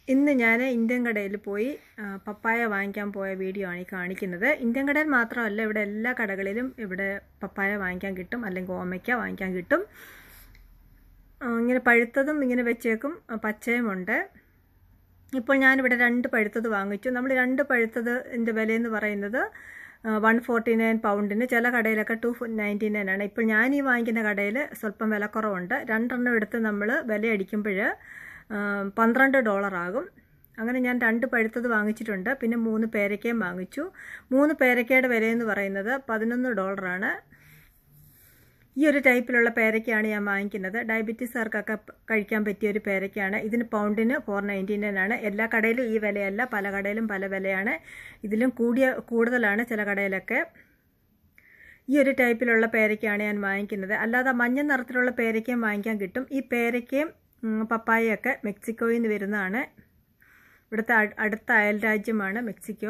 ഇന്ന് ഞാൻ ഇന്ത്യൻ കടയിൽ പോയി ആ, പപ്പായ വാങ്ങിക്കാൻ പോയ വീഡിയോ ആണ് ഈ കാണിക്കുന്നത് ഇന്ത്യൻ കടയിൽ മാത്രമല്ല ഇവിടെ എല്ലാ കടകളിലും ഇവിടെ പപ്പായ വാങ്ങിക്കാൻ കിട്ടും അല്ലെങ്കിൽ ഓമയ്ക്ക വാങ്ങിക്കാൻ കിട്ടും ആ, ഇങ്ങനെ പഴുത്തതും ഇങ്ങനെ വെച്ചേക്കും ആ, പച്ചയുമുണ്ട് ഇപ്പോൾ ഞാനിവിടെ രണ്ട് പഴുത്തത് വാങ്ങിച്ചു നമ്മൾ രണ്ട് പഴുത്തതിൻ്റെ വിലയെന്ന് പറയുന്നത് വൺ ഫോർട്ടി നയൻ പൗണ്ടിന് ചില കടയിലൊക്കെ ടു നയൻറ്റി നയൻ ആണ് ഇപ്പോൾ ഞാൻ ഈ വാങ്ങിക്കുന്ന കടയിൽ സ്വല്പം വിലക്കുറവുണ്ട് രണ്ടെണ്ണം എടുത്ത് നമ്മൾ വില അടിക്കുമ്പോൾ പന്ത്രണ്ട് ഡോളർ ആകും അങ്ങനെ ഞാൻ രണ്ട് പഴുത്തത് വാങ്ങിച്ചിട്ടുണ്ട് പിന്നെ മൂന്ന് പേരക്കയും വാങ്ങിച്ചു മൂന്ന് പേരക്കയുടെ വിലയെന്ന് പറയുന്നത് പതിനൊന്ന് ഡോളറാണ് ഈ ഒരു ടൈപ്പിലുള്ള പേരയ്ക്കാണ് ഞാൻ വാങ്ങിക്കുന്നത് ഡയബറ്റീസുകാർക്കൊക്കെ കഴിക്കാൻ പറ്റിയ ഒരു പേരയ്ക്കാണ് ഇതിന് പൗണ്ടിന് ഫോർ നയൻറ്റി നയൻ ആണ് എല്ലാ കടയിലും ഈ വിലയല്ല പല കടയിലും പല വിലയാണ് ഇതിലും കൂടിയ കൂടുതലാണ് ചില കടയിലൊക്കെ ഈ ഒരു ടൈപ്പിലുള്ള പേരയ്ക്കാണ് ഞാൻ വാങ്ങിക്കുന്നത് അല്ലാതെ മഞ്ഞ നിറത്തിലുള്ള പേരയ്ക്കയും വാങ്ങിക്കാൻ കിട്ടും ഈ പേരയ്ക്കയും ഉം, പപ്പായയൊക്കെ മെക്സിക്കോയിൽ നിന്ന് വരുന്നതാണ് ഇവിടുത്തെ അ- അടുത്ത അയൽ രാജ്യമാണ് മെക്സിക്കോ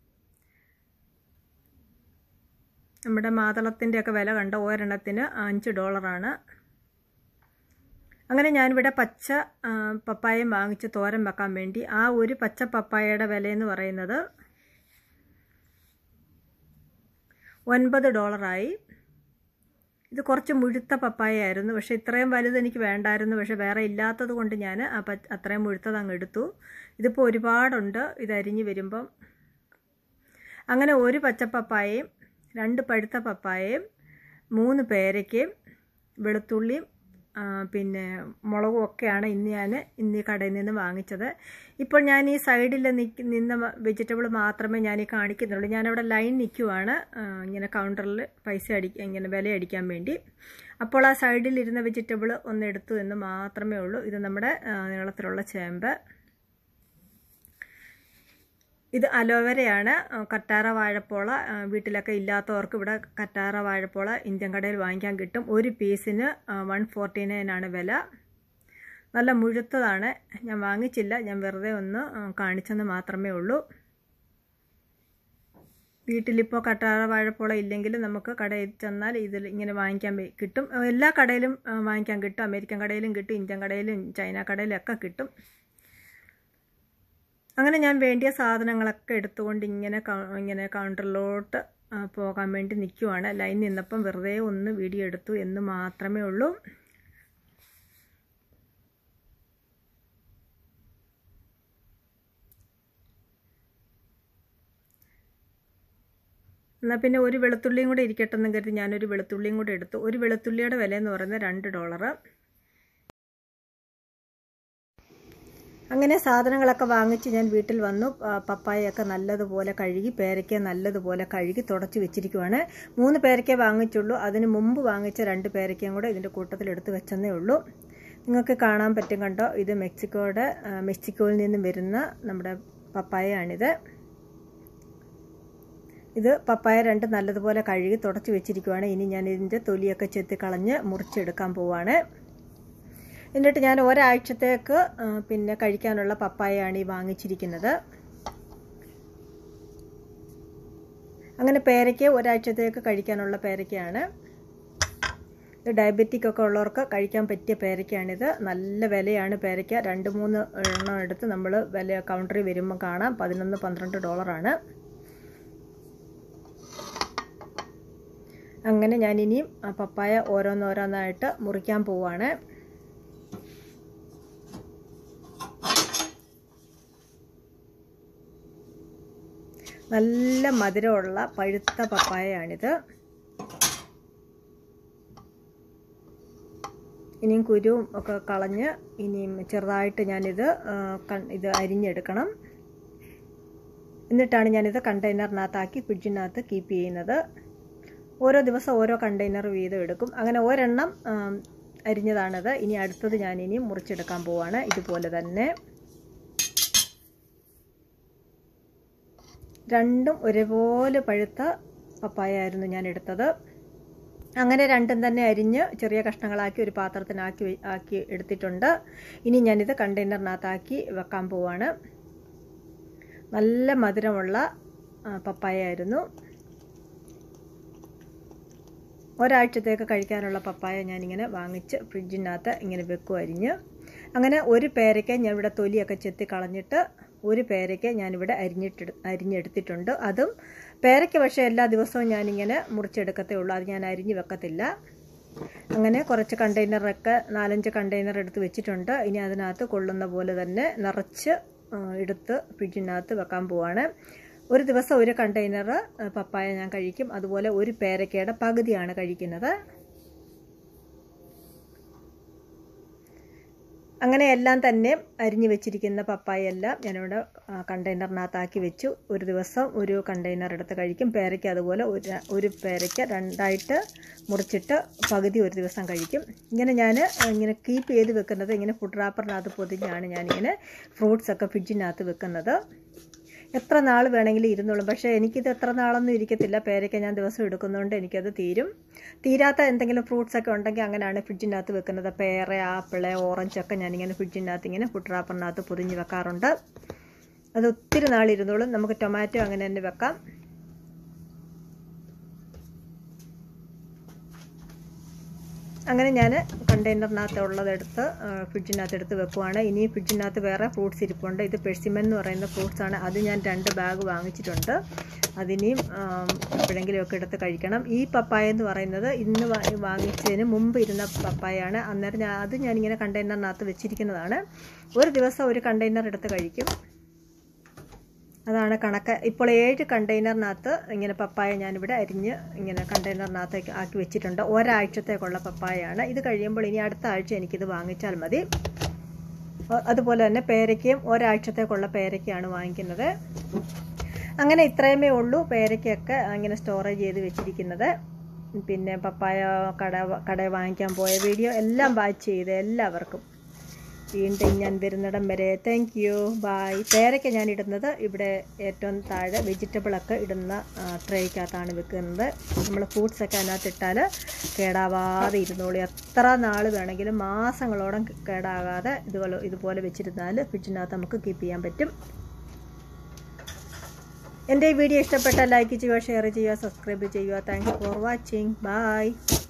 നമ്മുടെ മാതളത്തിൻ്റെ ഒക്കെ വില കണ്ട ഒരെണ്ണത്തിന് അഞ്ച് ഡോളറാണ് അങ്ങനെ ഞാനിവിടെ പച്ച ആ, പപ്പായയും വാങ്ങിച്ച് തോരൻ വെക്കാൻ വേണ്ടി ആ ഒരു പച്ച പപ്പായയുടെ വിലയെന്ന് പറയുന്നത് ഒൻപത് ഡോളറായി ഇത് കുറച്ച് മുഴുത്ത പപ്പായ ആയിരുന്നു പക്ഷേ ഇത്രയും വലുത് എനിക്ക് വേണ്ടായിരുന്നു പക്ഷേ വേറെ ഇല്ലാത്തത് കൊണ്ട് ഞാൻ ആ പ അത്രയും മുഴുത്തത് അങ്ങ് എടുത്തു ഇതിപ്പോൾ ഒരുപാടുണ്ട് ഇത് അരിഞ്ഞ് വരുമ്പം അങ്ങനെ ഒരു പച്ചപ്പപ്പായയും രണ്ട് പഴുത്ത പപ്പായയും മൂന്ന് പേരയ്ക്കയും വെളുത്തുള്ളിയും ആ, പിന്നെ മുളകും ഒക്കെയാണ് ഇന്ന് ഞാൻ ഇന്ന് ഈ കടയിൽ നിന്ന് വാങ്ങിച്ചത് ഇപ്പോൾ ഞാൻ ഈ സൈഡിൽ നിൽക്ക് നിന്ന വെജിറ്റബിൾ മാത്രമേ ഞാൻ ഈ കാണിക്കുന്നുള്ളൂ ഞാനവിടെ ലൈൻ നിൽക്കുവാണ് ആ, ഇങ്ങനെ കൗണ്ടറിൽ പൈസ അടിക്കാൻ ഇങ്ങനെ വില അടിക്കാൻ വേണ്ടി അപ്പോൾ ആ സൈഡിലിരുന്ന വെജിറ്റബിൾ ഒന്ന് എടുത്തു എന്ന് മാത്രമേ ഉള്ളൂ ഇത് നമ്മുടെ ആ, നീളത്തിലുള്ള ചേമ്പ് ഇത് അലോവേരയാണ് ആ, കറ്റാറ വാഴപ്പോള ആ, വീട്ടിലൊക്കെ ഇല്ലാത്തവർക്ക് ഇവിടെ കറ്റാറ വാഴപ്പോള ഇന്ത്യൻ കടയിൽ വാങ്ങിക്കാൻ കിട്ടും ഒരു പീസിന് വൺ ഫോർട്ടി നയൻ ആണ് വില നല്ല മുഴുത്തതാണ് ഞാൻ വാങ്ങിച്ചില്ല ഞാൻ വെറുതെ ഒന്ന് ആ, കാണിച്ചെന്ന് മാത്രമേ ഉള്ളൂ വീട്ടിലിപ്പോൾ കറ്റാറ വാഴപ്പോള ഇല്ലെങ്കിൽ നമുക്ക് കടയിൽ ചെന്നാൽ ഇതിൽ ഇങ്ങനെ വാങ്ങിക്കാൻ വേ- കിട്ടും എല്ലാ കടയിലും ആ, വാങ്ങിക്കാൻ കിട്ടും അമേരിക്കൻ കടയിലും കിട്ടും ഇന്ത്യൻ കടയിലും ചൈന കടയിലും ഒക്കെ കിട്ടും അങ്ങനെ ഞാൻ വേണ്ടിയ സാധനങ്ങളൊക്കെ എടുത്തുകൊണ്ട് ഇങ്ങനെ കൗ- ഇങ്ങനെ കൗണ്ടറിലോട്ട് ആ, പോകാൻ വേണ്ടി നിൽക്കുവാണ് ലൈൻ നിന്നപ്പം വെറുതെ ഒന്ന് വീഡിയോ എടുത്തു എന്ന് മാത്രമേ ഉള്ളൂ എന്നാൽ പിന്നെ ഒരു വെളുത്തുള്ളിയും കൂടെ ഇരിക്കട്ടെ എന്ന് കരുതി ഞാനൊരു വെളുത്തുള്ളിയും കൂടെ എടുത്തു ഒരു വെളുത്തുള്ളിയുടെ വില എന്ന് പറയുന്നത് രണ്ട് ഡോളറ് അങ്ങനെ സാധനങ്ങളൊക്കെ വാങ്ങിച്ച് ഞാൻ വീട്ടിൽ വന്നു പ- പപ്പായയൊക്കെ നല്ലതുപോലെ കഴുകി പേരയ്ക്ക നല്ലതുപോലെ കഴുകി തുടച്ച് വെച്ചിരിക്കുവാണ് മൂന്ന് പേരയ്ക്ക വാങ്ങിച്ചുള്ളൂ അതിന് മുമ്പ് വാങ്ങിച്ച രണ്ട് പേരയ്ക്കയും കൂടെ ഇതിൻ്റെ കൂട്ടത്തിൽ എടുത്ത് വെച്ചെന്നേ ഉള്ളൂ നിങ്ങൾക്ക് കാണാൻ പറ്റും കണ്ടോ ഇത് മെക്സിക്കോയുടെ ആ, മെക്സിക്കോയിൽ നിന്നും വരുന്ന നമ്മുടെ പപ്പായയാണിത് ഇത് പപ്പായ രണ്ട് നല്ലതുപോലെ കഴുകി തുടച്ച് വെച്ചിരിക്കുവാണ് ഇനി ഞാൻ ഇതിൻ്റെ തൊലിയൊക്കെ ചെത്തി കളഞ്ഞ് മുറിച്ചെടുക്കാൻ പോവാണ് എന്നിട്ട് ഞാൻ ഒരാഴ്ചത്തേക്ക് ആ, പിന്നെ കഴിക്കാനുള്ള പപ്പായയാണ് ഈ വാങ്ങിച്ചിരിക്കുന്നത് അങ്ങനെ പേരയ്ക്ക് ഒരാഴ്ചത്തേക്ക് കഴിക്കാനുള്ള പേരയ്ക്കയാണ് ഇത് ഡയബറ്റിക് ഒക്കെ ഉള്ളവർക്ക് കഴിക്കാൻ പറ്റിയ പേരയ്ക്കാണിത് നല്ല വിലയാണ് പേരയ്ക്ക രണ്ട് മൂന്ന് എണ്ണം എടുത്ത് നമ്മൾ വില കൗണ്ടറിൽ വരുമ്പോൾ കാണാം പതിനൊന്ന് പന്ത്രണ്ട് ഡോളറാണ് അങ്ങനെ ഞാൻ ഇനിയും ആ പപ്പായ ഓരോന്നോരോന്നായിട്ട് മുറിക്കാൻ പോവാണ് നല്ല മധുരമുള്ള പഴുത്ത പപ്പായയാണിത് ഇനിയും കുരുവും ഒക്കെ കളഞ്ഞ് ഇനിയും ചെറുതായിട്ട് ഞാനിത് ആ, കൺ- ഇത് അരിഞ്ഞെടുക്കണം എന്നിട്ടാണ് ഞാനിത് കണ്ടെയ്നറിനകത്താക്കി ഫ്രിഡ്ജിനകത്ത് കീപ്പ് ചെയ്യുന്നത് ഓരോ ദിവസം ഓരോ കണ്ടെയ്നർ വീതം എടുക്കും അങ്ങനെ ഒരെണ്ണം ആ, അരിഞ്ഞതാണിത് ഇനി അടുത്തത് ഞാൻ ഇനി മുറിച്ചെടുക്കാൻ പോവാണ് ഇതുപോലെ തന്നെ രണ്ടും ഒരേപോലെ പഴുത്ത പപ്പായ ആയിരുന്നു ഞാൻ എടുത്തത് അങ്ങനെ രണ്ടും തന്നെ അരിഞ്ഞ് ചെറിയ കഷ്ണങ്ങളാക്കി ഒരു പാത്രത്തിനാക്കി വെ- ആക്കി എടുത്തിട്ടുണ്ട് ഇനി ഞാനിത് കണ്ടെയ്നറിനകത്താക്കി വെക്കാൻ പോവാണ് നല്ല മധുരമുള്ള ആ, പപ്പായ ആയിരുന്നു ഒരാഴ്ചത്തേക്ക് കഴിക്കാനുള്ള പപ്പായ ഞാനിങ്ങനെ വാങ്ങിച്ച് ഫ്രിഡ്ജിനകത്ത് ഇങ്ങനെ വെക്കും അരിഞ്ഞ് അങ്ങനെ ഒരു പേരയ്ക്ക ഞാൻ ഇവിടെ തൊലിയൊക്കെ ചെത്തി കളഞ്ഞിട്ട് ഒരു പേരയ്ക്ക ഞാനിവിടെ അരിഞ്ഞിട്ട് അരിഞ്ഞെടുത്തിട്ടുണ്ട് അതും പേരയ്ക്ക പക്ഷേ എല്ലാ ദിവസവും ഞാനിങ്ങനെ മുറിച്ചെടുക്കത്തേ ഉള്ളൂ അത് ഞാൻ അരിഞ്ഞ് വെക്കത്തില്ല അങ്ങനെ കുറച്ച് കണ്ടെയ്നറൊക്കെ നാലഞ്ച് കണ്ടെയ്നർ എടുത്ത് വെച്ചിട്ടുണ്ട് ഇനി അതിനകത്ത് കൊള്ളുന്ന പോലെ തന്നെ നിറച്ച് ആ, എടുത്ത് ഫ്രിഡ്ജിനകത്ത് വെക്കാൻ പോവാണ് ഒരു ദിവസം ഒരു കണ്ടെയ്നർ പപ്പായ ഞാൻ കഴിക്കും അതുപോലെ ഒരു പേരയ്ക്കയുടെ പകുതിയാണ് കഴിക്കുന്നത് അങ്ങനെ എല്ലാം തന്നെ അരിഞ്ഞു വെച്ചിരിക്കുന്ന പപ്പായ എല്ലാം ഞാനിവിടെ ആ, കണ്ടെയ്നറിനകത്താക്കി വെച്ചു ഒരു ദിവസം ഒരു കണ്ടെയ്നർ എടുത്ത് കഴിക്കും പേരയ്ക്ക അതുപോലെ ഒരു ഒരു പേരയ്ക്ക രണ്ടായിട്ട് മുറിച്ചിട്ട് പകുതി ഒരു ദിവസം കഴിക്കും ഇങ്ങനെ ഞാൻ ഇങ്ങനെ കീപ്പ് ചെയ്ത് വെക്കുന്നത് ഇങ്ങനെ ഫുഡ് റാപ്പറിനകത്ത് പൊതിഞ്ഞാണ് ഞാനിങ്ങനെ ഫ്രൂട്ട്സ് ഒക്കെ ഫ്രിഡ്ജിനകത്ത് വെക്കുന്നത് എത്ര നാൾ വേണമെങ്കിലും ഇരുന്നോളും പക്ഷേ എനിക്കിത് എത്ര നാളൊന്നും ഇരിക്കത്തില്ല പേരയ്ക്ക ഞാൻ ദിവസം എടുക്കുന്നതുകൊണ്ട് എനിക്കത് തീരും തീരാത്ത എന്തെങ്കിലും ഫ്രൂട്ട്സ് ഒക്കെ ഉണ്ടെങ്കിൽ അങ്ങനെയാണ് ഫ്രിഡ്ജിനകത്ത് വെക്കുന്നത് പേര ആപ്പിള് ഓറഞ്ച് ഒക്കെ ഞാനിങ്ങനെ ഫ്രിഡ്ജിനകത്ത് ഇങ്ങനെ ഫുഡ് റാപ്പറിനകത്ത് പൊതിഞ്ഞ് വെക്കാറുണ്ട് അത് ഒത്തിരി നാൾ ഇരുന്നോളും നമുക്ക് ടൊമാറ്റോ അങ്ങനെ തന്നെ വെക്കാം അങ്ങനെ ഞാൻ കണ്ടെയ്നറിനകത്ത് ഉള്ളതെടുത്ത് ഫ്രിഡ്ജിനകത്ത് എടുത്ത് വെക്കുവാണ് ഇനി ഫ്രിഡ്ജിനകത്ത് വേറെ ഫ്രൂട്ട്സ് ഇരിപ്പുണ്ട് ഇത് പെഴ്സിമൻ എന്ന് പറയുന്ന ഫ്രൂട്ട്സാണ് അത് ഞാൻ രണ്ട് ബാഗ് വാങ്ങിച്ചിട്ടുണ്ട് അതിനെയും ആം, എപ്പോഴെങ്കിലുമൊക്കെ എടുത്ത് കഴിക്കണം ഈ പപ്പായ എന്ന് പറയുന്നത് ഇന്ന് വാ- വാങ്ങിച്ചതിന് മുമ്പ് ഇരുന്ന പപ്പായാണ് അന്നേരം ഞാൻ അത് ഞാനിങ്ങനെ കണ്ടെയ്നറിനകത്ത് വെച്ചിരിക്കുന്നതാണ് ഒരു ദിവസം ഒരു കണ്ടെയ്നർ എടുത്ത് കഴിക്കും അതാണ് കണക്ക് ഇപ്പോൾ ഏഴ് കണ്ടെയ്നറിനകത്ത് ഇങ്ങനെ പപ്പായ ഞാനിവിടെ അരിഞ്ഞ് ഇങ്ങനെ കണ്ടെയ്നറിനകത്തേക്ക് ആക്കി വെച്ചിട്ടുണ്ട് ഒരാഴ്ചത്തേക്കുള്ള പപ്പായയാണ് ഇത് കഴിയുമ്പോൾ ഇനി അടുത്ത ആഴ്ച എനിക്കിത് വാങ്ങിച്ചാൽ മതി അ- അതുപോലെ തന്നെ പേരയ്ക്കയും ഒരാഴ്ചത്തേക്കുള്ള പേരയ്ക്കയാണ് വാങ്ങിക്കുന്നത് അങ്ങനെ ഇത്രയുമേ ഉള്ളൂ പേരയ്ക്കൊക്കെ ഇങ്ങനെ സ്റ്റോറേജ് ചെയ്ത് വെച്ചിരിക്കുന്നത് പിന്നെ പപ്പായ കട കടയിൽ വാങ്ങിക്കാൻ പോയ വീഡിയോ എല്ലാം വാച്ച് ചെയ്ത് എല്ലാവർക്കും വീണ്ടും ഞാൻ വരുന്നിടം വരെ താങ്ക് യു ബായ് പേരയ്ക്ക ഞാൻ ഇടുന്നത് ഇവിടെ ഏറ്റവും താഴെ വെജിറ്റബിളൊക്കെ ഇടുന്ന ട്രേക്കകത്താണ് വെക്കുന്നത് നമ്മൾ ഫ്രൂട്ട്സൊക്കെ അതിനകത്ത് ഇട്ടാൽ കേടാവാതെ ഇരുന്നോളൂ എത്ര നാൾ വേണമെങ്കിലും മാസങ്ങളോളം കേടാകാതെ ഇതുപോലെ ഇതുപോലെ വെച്ചിരുന്നാൽ ഫ്രിഡ്ജിനകത്ത് നമുക്ക് കീപ്പ് ചെയ്യാൻ പറ്റും എൻ്റെ ഈ വീഡിയോ ഇഷ്ടപ്പെട്ടാൽ ലൈക്ക് ചെയ്യുക ഷെയർ ചെയ്യുക സബ്സ്ക്രൈബ് ചെയ്യുക താങ്ക്സ് ഫോർ വാച്ചിങ് ബൈ